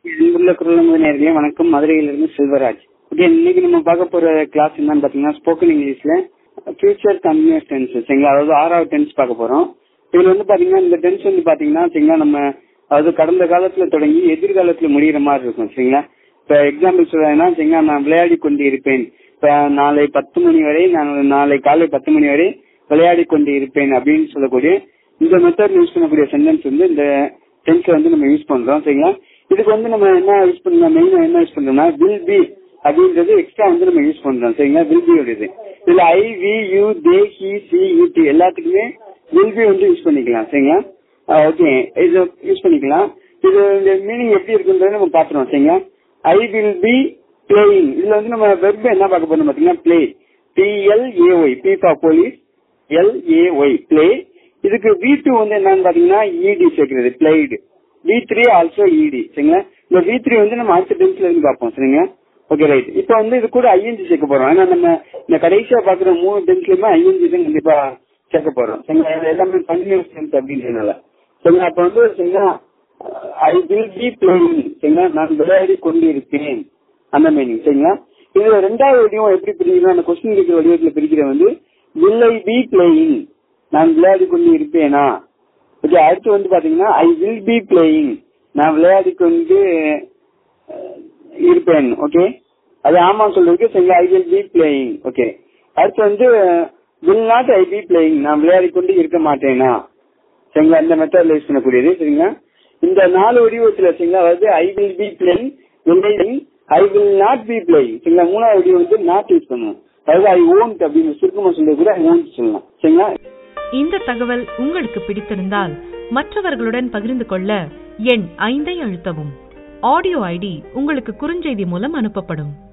இங்குள்ள குரலமுக நேர்களே வணக்கம் மதுரையிலிருந்து செல்வராஜ் ஓகே இன்னைக்கு நம்ம பார்க்க போற கிளாஸ் என்னன்னு பாத்தீங்கன்னா ஸ்போக்கன் இங்கிலீஷ்ல ஃபியூச்சர் கன்யூஸ் டென்ஸ் சரிங்களா அதாவது ஆறாவது டென்ஸ் பார்க்க போறோம் இதுல வந்து பாத்தீங்கன்னா இந்த டென்ஸ் வந்து பாத்தீங்கன்னா சரிங்களா நம்ம அதாவது கடந்த காலத்துல தொடங்கி எதிர்காலத்துல முடியிற மாதிரி இருக்கும் சரிங்களா இப்ப எக்ஸாம்பிள் சொல்றேன்னா சரிங்களா நான் விளையாடி கொண்டு இருப்பேன் இப்ப நாளை பத்து மணி வரை நான் நாளை காலை பத்து மணி வரை விளையாடி கொண்டு இருப்பேன் அப்படின்னு சொல்லக்கூடிய இந்த மெத்தட் யூஸ் பண்ணக்கூடிய சென்டென்ஸ் வந்து இந்த டென்ஸ்ல வந்து நம்ம யூஸ் பண்றோம் சரிங்களா இதுக்கு வந்து நம்ம என்ன யூஸ் பண்ணலாம் மெயினா என்ன யூஸ் பண்றோம்னா வில் பி அப்படின்றது எக்ஸ்ட்ரா வந்து நம்ம யூஸ் பண்றோம் சரிங்களா வில் பி இது இதுல I we you they he she you it எல்லாத்துக்குமே வில் பி வந்து யூஸ் பண்ணிக்கலாம் சரிங்களா ஓகே இது யூஸ் பண்ணிக்கலாம் இது இந்த மீனிங் எப்படி இருக்குன்றத நம்ம பாத்துறோம் சரிங்களா ஐ வில் பி பிளேயிங் இதுல வந்து நம்ம வெர்பு என்ன பார்க்க போறோம் பாத்தீங்கன்னா play P L A Y P for police L A Y play இதுக்கு வி டூ வந்து என்னன்னு பாத்தீங்கன்னா இடி சேர்க்கிறது பிளேடு வி த்ரீ ஆல்சோ இடி சரிங்களா இந்த வி த்ரீ வந்து நம்ம அடுத்த டென்ஸ்ல இருந்து பார்ப்போம் சரிங்களா ஓகே ரைட் இப்போ வந்து இது கூட ஐஎன்ஜி சேர்க்க போறோம் ஏன்னா நம்ம இந்த கடைசியா பாக்குற மூணு டென்ஸ்லயுமே ஐஎன்ஜி தான் கண்டிப்பா சேர்க்க போறோம் சரிங்களா இது எல்லாமே கண்டினியூஸ் டென்ஸ் அப்படின்றதுனால சரிங்களா அப்ப வந்து சரிங்களா ஐ வில் பி பிளேயிங் சரிங்களா நான் விளையாடி கொண்டு இருப்பேன் அந்த மீனிங் சரிங்களா இதுல ரெண்டாவது வடிவம் எப்படி பிரிக்கிறோம் அந்த கொஸ்டின் இருக்கிற வடிவத்துல பிரிக்கிற வந்து வில் ஐ பி பிளேயிங் நான் விளையாடி கொண்டு இருப்பேனா ஓகே அடுத்து வந்து பாத்தீங்கன்னா ஐ வில் பி பிளேயிங் நான் விளையாடி கொண்டு இருப்பேன் ஓகே அது ஆமா சொல்றதுக்கு சரிங்களா I will be playing okay அடுத்து வந்து will not I be playing நான் விளையாடி கொண்டு இருக்க மாட்டேனா சரிங்களா இந்த மெத்தட்ல யூஸ் பண்ணக்கூடியது சரிங்களா இந்த நாலு வடிவத்துல சரிங்களா அதாவது I will be playing will I will not be playing சரிங்களா மூணாவது வடிவம் வந்து நாட் யூஸ் பண்ணுவோம் அதாவது ஐ ஓன்ட் அப்படின்னு சுருக்கமா சொல்றது கூட ஐ ஓன்ட் சொல்லலாம் சரிங்களா இந்த தகவல் உங்களுக்கு பிடித்திருந்தால் மற்றவர்களுடன் பகிர்ந்து கொள்ள எண் ஐந்தை அழுத்தவும் ஆடியோ ஐடி உங்களுக்கு குறுஞ்செய்தி மூலம் அனுப்பப்படும்